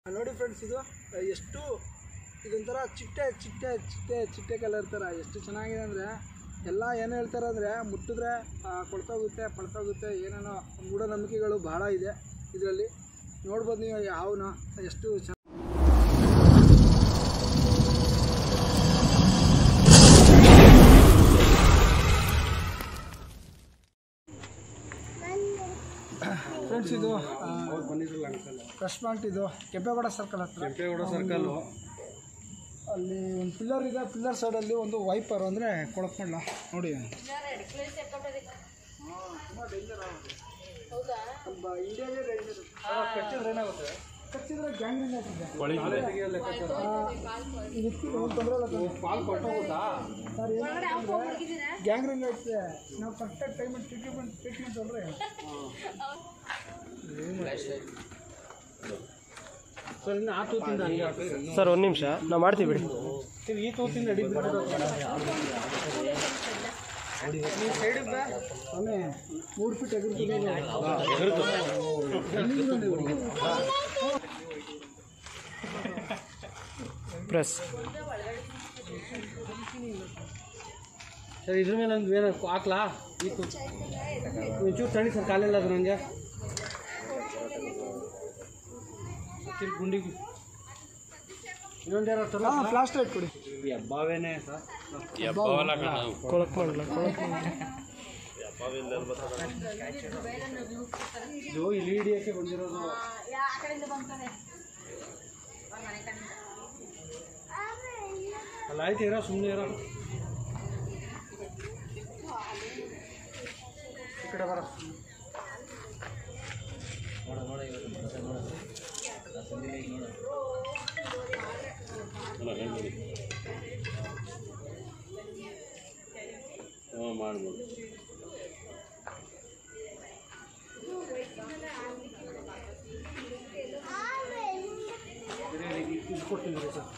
ನೋಡಿ ಫ್ರೆಂಡ್ಸ್ ಇದು ಎಷ್ಟು ಇದೊಂಥರ ಚಿಟ್ಟೆ ಚಿಟ್ಟೆ ಚಿಟ್ಟೆ ಚಿಟ್ಟೆ ಕಲರ್ ಥರ ಎಷ್ಟು ಚೆನ್ನಾಗಿದೆ ಅಂದರೆ ಎಲ್ಲ ಏನು ಹೇಳ್ತಾರೆ ಅಂದರೆ ಮುಟ್ಟಿದ್ರೆ ಆ, ಕೊಳ್ತೋಗುತ್ತೆ ಪಳ್ತೋಗುತ್ತೆ ಏನೇನೋ ಮೂಢನಂಬಿಕೆಗಳು ಭಾಳ ಇದೆ ಇದರಲ್ಲಿ ನೋಡ್ಬೋದು ನೀವು ಯಾವನ ಎಷ್ಟು ಚೆನ್ನ ಫ್ರೆಂಡ್ಸ್ ಇದು ಫ್ರೆಶ್ ಮಾರ್ಟ್ ಇದು ಕೆಂಪೇಗೌಡ ಸರ್ಕಲ್ ಹತ್ರ ಕೆಂಪೇಗೌಡ ಸರ್ಕಲ್ಲು ಅಲ್ಲಿ ಒಂದು ಪಿಲ್ಲರ್ ಇದೆ ಪಿಲ್ಲರ್ ಸೈಡಲ್ಲಿ ಒಂದು ವೈಪರ್ ಅಂದರೆ ಕೊಳಕ್ ಮಾಡಲ ನೋಡಿ ತುಂಬ ಇಂಡಿಯಾಗೆ ಡೇಂಜರ್ ಕಚ್ಚಿದ್ರೆ ಏನಾಗುತ್ತೆ ಕಚ್ಚಿದ್ರೆ ಗ್ಯಾಂಗ್ರಿಂಗ್ ಆಗ್ತದೆ ತೆಗಿಯಲ್ಲ ಕಚ್ಚೋದು. ಇದಕ್ಕೆ ಏನು ತೊಂದರೆ ಇಲ್ಲ ತಾನೆ? ಪಾಲ್ ಕೊಟ್ಟೋಗುತ್ತಾ ಸರ್ ಗ್ಯಾಂಗ್ರಿಂಗ್ ಆಗ್ತದೆ ನಾವು ಕರೆಕ್ಟಾಗಿ ಟೈಮಲ್ಲಿ ಟ್ರೀಟ್ಮೆಂಟ್ ಟ್ರೀಟ್ಮೆಂಟ್ ಅಂದರೆ ಸರ್ ಇನ್ನು ಆ ತೂತಿಂದ ಹಂಗೆ ಆಗ್ತದೆ. ಸರ್ ಒಂದು ನಿಮಿಷ ನಾವು ಮಾಡ್ತೀವಿ ಬಿಡಿ ಸರ್, ಈ ತೂತಿಂದ ಹಿಡಿದ್ಬಿಟ್ಟು ಆಮೇಲೆ ಮೂರು ಫೀಟ್ ಎದುರು ಪ್ರೆಸ್ ಸರ್ ಇದ್ರ ಮೇಲೆ ಒಂದು ಏನು ಹಾಕ್ಲಾ ಈ ತೂತು ಒಂಚೂರು ತಣ್ಣಿ ಸರ್ ಕಾಲೆಲ್ಲ ಅದು ನನಗೆ ತಿರ್ಗಿ ಗುಂಡಿಗೆ ಇನ್ನೊಂದು ಯಾರು ಹಾಂ ಪ್ಲಾಸ್ಟರ್ ಕೊಡಿ ಹಬ್ಬವೇನೆ ಸರ್ ಕೊಳಕ್ ಮಾಡಲ್ಲ ಕೊಳಕ್ ಮಾಡಲ್ಲ ಇದು ಇಲ್ಲಿ ಹಿಡಿಯೋಕ್ಕೆ ಬಂದಿರೋದು ಅಲ್ಲ ಆಯ್ತು ಇರೋ ಸುಮ್ಮನೆ ಇರೋ ಈ ಕಡೆ ಬರ ಇದು ಕೊಡ್ತೀನಿ ಬಿಡಿ ಸರ್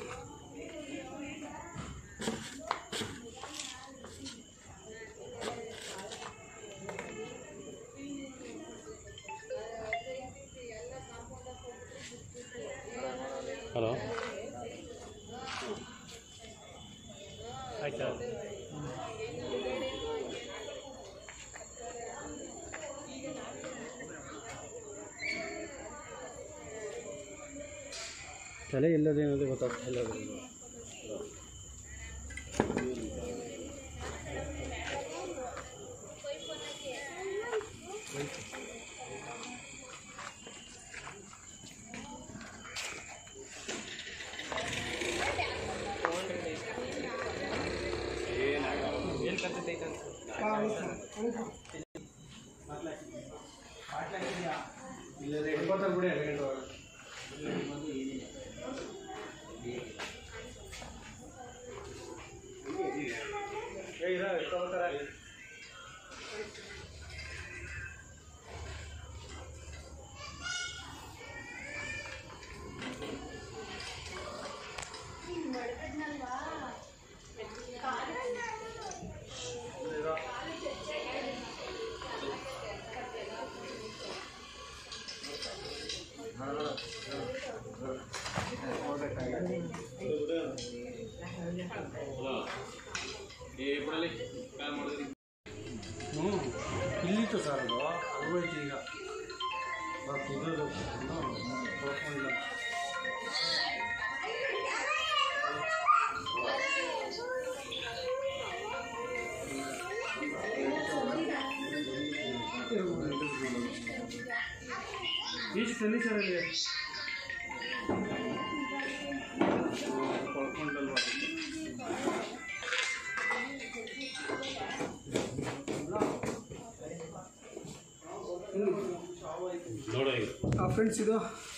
ಹಲೋ ಆಯ್ತಾ ತಲೆ ಇಲ್ಲದೇನದು ಗೊತ್ತಾಗ್ತಿಲ್ಲ ಇಪ್ಪತ್ತಾರು ಬಿಡಿ ಎರಡು ಗಂಟೆ ಹ್ಞೂ ಇಲ್ಲಿತ್ತು ಸರ್ ಅದು ಅದು ಹೋಯ್ತು ಈಗ ಬಟ್ ಇದು ಕುഴപ്പമില്ല ಈಚೆ ತನ್ನಿ ಸರ್ ಅಲ್ಲಿ ಕುഴപ്പമുണ്ടಲ್ವಾ ಫ್ರೆಂಡ್ಸ್ ಇದು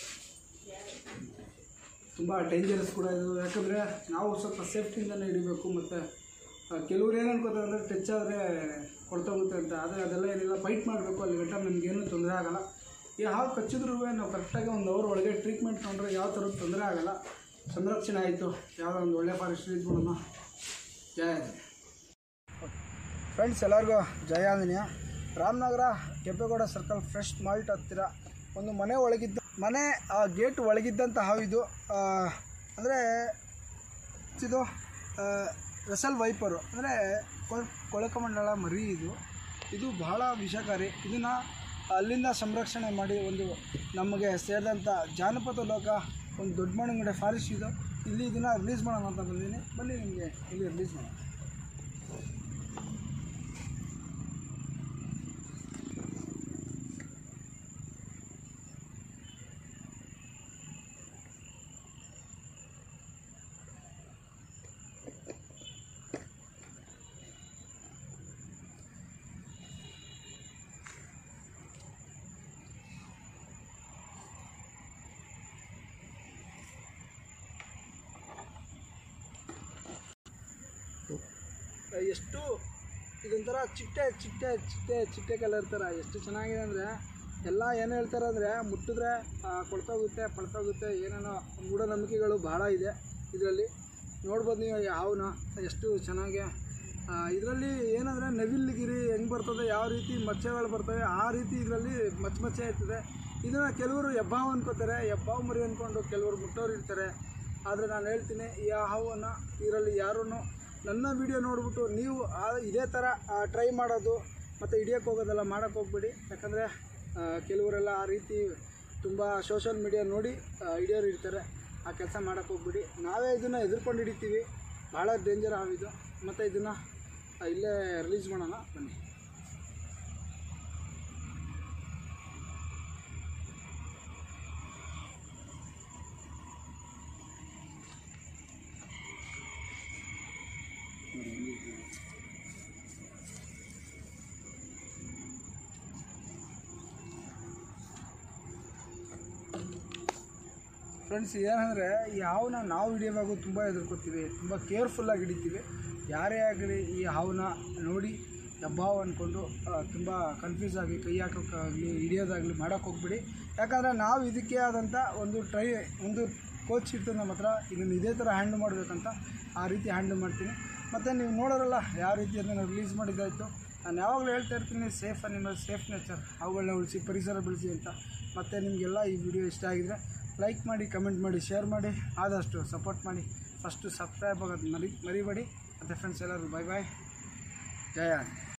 ತುಂಬ ಡೇಂಜರಸ್ ಕೂಡ ಇದು ಯಾಕಂದರೆ ನಾವು ಸ್ವಲ್ಪ ಸೇಫ್ಟಿಯಿಂದನೇ ಹಿಡಿಬೇಕು ಮತ್ತು ಕೆಲವ್ರು ಏನು ಅನ್ಕೋತಾರೆ ಅಂದರೆ ಟಚ್ ಆದರೆ ಕೊಳ್ತೋಗುತ್ತೆ ಅಂತ ಆದರೆ ಅದೆಲ್ಲ ಏನಿಲ್ಲ ಫೈಟ್ ಮಾಡಬೇಕು ಅಲ್ಲಿ ಗಂಟ ನಮಗೇನು ತೊಂದರೆ ಆಗಲ್ಲ ಯಾವ ಕಚ್ಚಿದ್ರೂ ನಾವು ಕರೆಕ್ಟಾಗಿ ಒಂದು ಅವರ್ ಒಳಗೆ ಟ್ರೀಟ್ಮೆಂಟ್ ತೊಗೊಂಡ್ರೆ ಯಾವ ಥರದ ತೊಂದರೆ ಆಗಲ್ಲ ಸಂರಕ್ಷಣೆ ಆಯಿತು ಯಾವುದೋ ಒಂದು ಒಳ್ಳೆ ಫಾರೆಸ್ಟ್ ಇದ್ಬಿಡೋಣ ಜಯ ಫ್ರೆಂಡ್ಸ್ ಎಲ್ಲರಿಗೂ ಜಯ Anjaneya Ramanagara Kempegowda circle fresh malt ಹತ್ತಿರ ಒಂದು ಮನೆ ಒಳಗಿದ್ದು ಮನೆ ಗೇಟ್ ಒಳಗಿದ್ದಂಥ ಹಾವು ಇದು ಅಂದರೆ ಇದು ಆ, ರೆಸಲ್ ವೈಪರು ಅಂದರೆ ಕೊಳಕಮಂಡಲ ಮರಿ ಇದು ಇದು ಬಹಳ ವಿಷಕಾರಿ ಇದನ್ನು ಅಲ್ಲಿಂದ ಸಂರಕ್ಷಣೆ ಮಾಡಿ ಒಂದು ನಮಗೆ ಸೇರಿದಂಥ ಜಾನಪದ ಲೋಕ ಒಂದು ದೊಡ್ಡ ಮಣ್ಣಂಗಡೆ ಫಾರೆಸ್ಟ್ ಇದು ಇಲ್ಲಿ ಇದನ್ನು ರಿಲೀಸ್ ಮಾಡೋಣ ಅಂತ ಬಂದಿದ್ದೀನಿ ಬನ್ನಿ ನಿಮಗೆ ಇಲ್ಲಿ ರಿಲೀಸ್ ಮಾಡೋಣ ಎಷ್ಟು ಇದೊಂಥರ ಚಿಟ್ಟೆ ಚಿಟ್ಟೆ ಚಿಟ್ಟೆ ಚಿಟ್ಟೆ ಕಲರ್ ಥರ ಎಷ್ಟು ಚೆನ್ನಾಗಿದೆ ಅಂದರೆ ಎಲ್ಲ ಏನು ಹೇಳ್ತಾರೆ ಅಂದರೆ ಮುಟ್ಟಿದ್ರೆ ಆ, ಕೊಳ್ತೋಗುತ್ತೆ ಪಳ್ತೋಗುತ್ತೆ ಏನೇನೋ ಮೂಢನಂಬಿಕೆಗಳು ಭಾಳ ಇದೆ ಇದರಲ್ಲಿ ನೋಡ್ಬೋದು ನೀವು ಯಾವನ ಎಷ್ಟು ಚೆನ್ನಾಗಿ ಇದರಲ್ಲಿ ಏನಂದರೆ ನವಿಲುಗಿರಿ ಹೆಂಗೆ ಬರ್ತದೆ ಯಾವ ರೀತಿ ಮಚ್ಚೆಗಳು ಬರ್ತವೆ ಆ ರೀತಿ ಇದರಲ್ಲಿ ಮಚ್ಚ ಮಚ್ಚೆ ಇರ್ತದೆ ಇದನ್ನು ಕೆಲವರು ಹೆಬ್ಬಾವು ಅನ್ಕೋತಾರೆ ಹೆಬ್ಬಾವು ಮರಿ ಅಂದ್ಕೊಂಡು ಕೆಲವರು ಮುಟ್ಟೋರು ಇರ್ತಾರೆ ಆದರೆ ನಾನು ಹೇಳ್ತೀನಿ ಈ ಹಾವನ್ನು ಇದರಲ್ಲಿ ಯಾರೂ ನನ್ನ ವಿಡಿಯೋ ನೋಡಿಬಿಟ್ಟು ನೀವು ಆ- ಇದೇ ಥರ ಟ್ರೈ ಮಾಡೋದು ಮತ್ತು ಹಿಡಿಯೋಕ್ಕೆ ಹೋಗೋದೆಲ್ಲ ಮಾಡೋಕ್ಕೆ ಹೋಗ್ಬೇಡಿ ಯಾಕಂದರೆ ಕೆಲವರೆಲ್ಲ ಆ ರೀತಿ ತುಂಬ ಸೋಷಲ್ ಮೀಡಿಯಾ ನೋಡಿ ಆ, ಹಿಡಿಯೋರು ಇರ್ತಾರೆ ಆ ಕೆಲಸ ಮಾಡೋಕ್ಕೆ ಹೋಗ್ಬೇಡಿ ನಾವೇ ಇದನ್ನು ಎದುರ್ಕೊಂಡು ಹಿಡಿತೀವಿ ಭಾಳ ಡೇಂಜರ್ ಹಾವಿದು ಮತ್ತು ಇದನ್ನು ಇಲ್ಲೇ ರಿಲೀಸ್ ಮಾಡೋಣ ಬನ್ನಿ ಫ್ರೆಂಡ್ಸ್ ಏನಂದರೆ ಈ ಹಾವನ್ನ ನಾವು ಹಿಡಿಯುವಾಗ ತುಂಬ ಹೆದರ್ಕೋತೀವಿ ತುಂಬ ಕೇರ್ಫುಲ್ಲಾಗಿ ಹಿಡಿತೀವಿ ಯಾರೇ ಆಗಲಿ ಈ ಹಾವನ್ನ ನೋಡಿ ಹೆಬ್ಬಾವು ಅಂದ್ಕೊಂಡು ತುಂಬ ಕನ್ಫ್ಯೂಸ್ ಆಗಿ ಕೈ ಹಾಕೋಕ್ಕಾಗಲಿ ಹಿಡಿಯೋದಾಗಲಿ ಮಾಡೋಕ್ಕೆ ಹೋಗ್ಬಿಡಿ ಯಾಕಂದರೆ ನಾವು ಇದಕ್ಕೆ ಆದಂಥ ಒಂದು ಟ್ರೈ ಒಂದು ಕೋಚ್ ಇರ್ತದೆ ನಮ್ಮ ಹತ್ರ ಇದನ್ನು ಇದೇ ಥರ ಹ್ಯಾಂಡ್ಲ್ ಮಾಡಬೇಕಂತ ಆ ರೀತಿ ಹ್ಯಾಂಡ್ಲ್ ಮಾಡ್ತೀನಿ ಮತ್ತು ನೀವು ನೋಡೋರಲ್ಲ ಯಾವ ರೀತಿ ಅದನ್ನು ರಿಲೀಸ್ ಮಾಡಿದ್ದಾಯಿತು ನಾನು ಯಾವಾಗಲೂ ಹೇಳ್ತಾ ಇರ್ತೀನಿ ಸೇಫ್ ಅನಿಮಲ್ ಸೇಫ್ ನೇಚರ್ ಅವುಗಳನ್ನ ಉಳಿಸಿ ಪರಿಸರ ಬೆಳೆಸಿ ಅಂತ ಮತ್ತು ನಿಮಗೆಲ್ಲ ಈ ವಿಡಿಯೋ ಇಷ್ಟ ಆಗಿದರೆ ಲೈಕ್ ಮಾಡಿ ಕಮೆಂಟ್ ಮಾಡಿ ಶೇರ್ ಮಾಡಿ ಆದಷ್ಟು ಸಪೋರ್ಟ್ ಮಾಡಿ ಫಸ್ಟು ಸಬ್ಸ್ಕ್ರೈಬ್ ಆಗೋದು ಮರಿ ಮರಿಬೇಡಿ ಮತ್ತು ಫ್ರೆಂಡ್ಸ್ ಎಲ್ಲರೂ ಬಾಯ್ ಬಾಯ್ ಜಯ